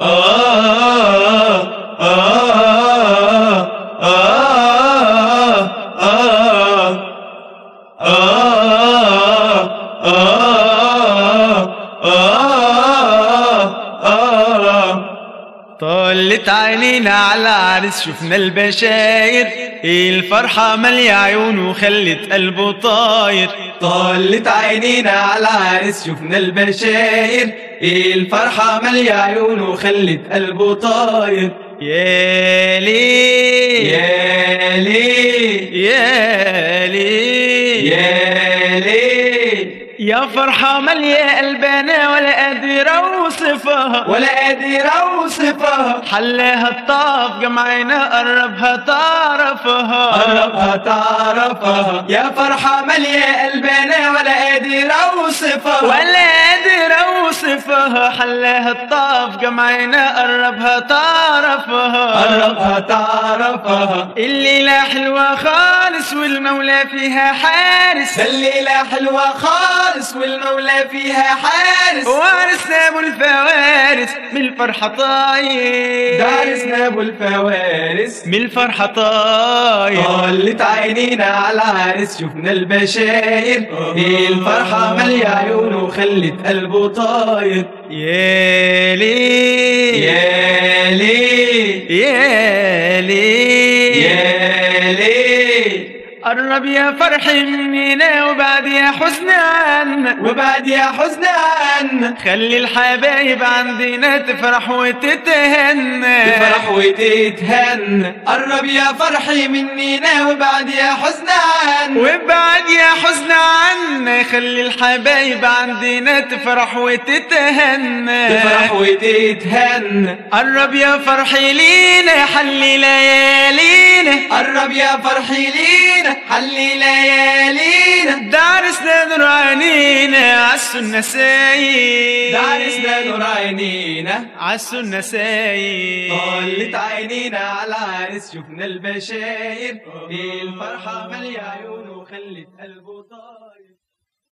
طلت عينينا على العرس شفنا البشاير الفرحة مالية عيونه خلت قلبه طاير طلت عينينا على العرس شفنا البشاير الفرحة مالية عيونه خلت قلبه طاير يا ليه يا ليه يا ليه يا ليه يا فرحة مالية قلبنا ولا قادر اوصفها ولا قادر اوصفها حلاها الطاف جمعنا قربها تعرفها قربها تعرفها يا فرحة مالية قلبنا ولا قادر اوصفها ولا قادر اوصفها حلاها الطاف جمعنا قربها تعرفها قربها تعرفها الليلة حلوة خالص والمولى فيها حارس الليلة حلوة خالص والمولى فيها حارس وارثنا ابو الفوارس من الفرحة طاير دارسنا ابو الفوارس من الفرحة طاير طلت عينينا على العرس شفنا البشاير الفرحة مالية عيونه خلت قلبه طاير يا ليه يا ليه يا ليه يا ليه قرب يا فرح مننا وبعد يا حزن عنا وبعد يا حزن عنا خلي الحبايب عندنا تفرح وتتهنى تفرح وتتهنى قرب يا فرحي مننا وبعد يا حزن عنا وبعد يا حزن عنا خلي الحبايب عندنا تفرح وتتهنى تفرح وتتهنى قرب يا فرحي لينا حلي ليالينا قرب يا فرحي لينا حلي ليالينا دارسنا نور عينينا عسو النسايب دارسنا نور عينينا عسو النسايب طلت عينينا على العرس شفنا البشاير الفرحة مالية عيونه خلت قلبه طاير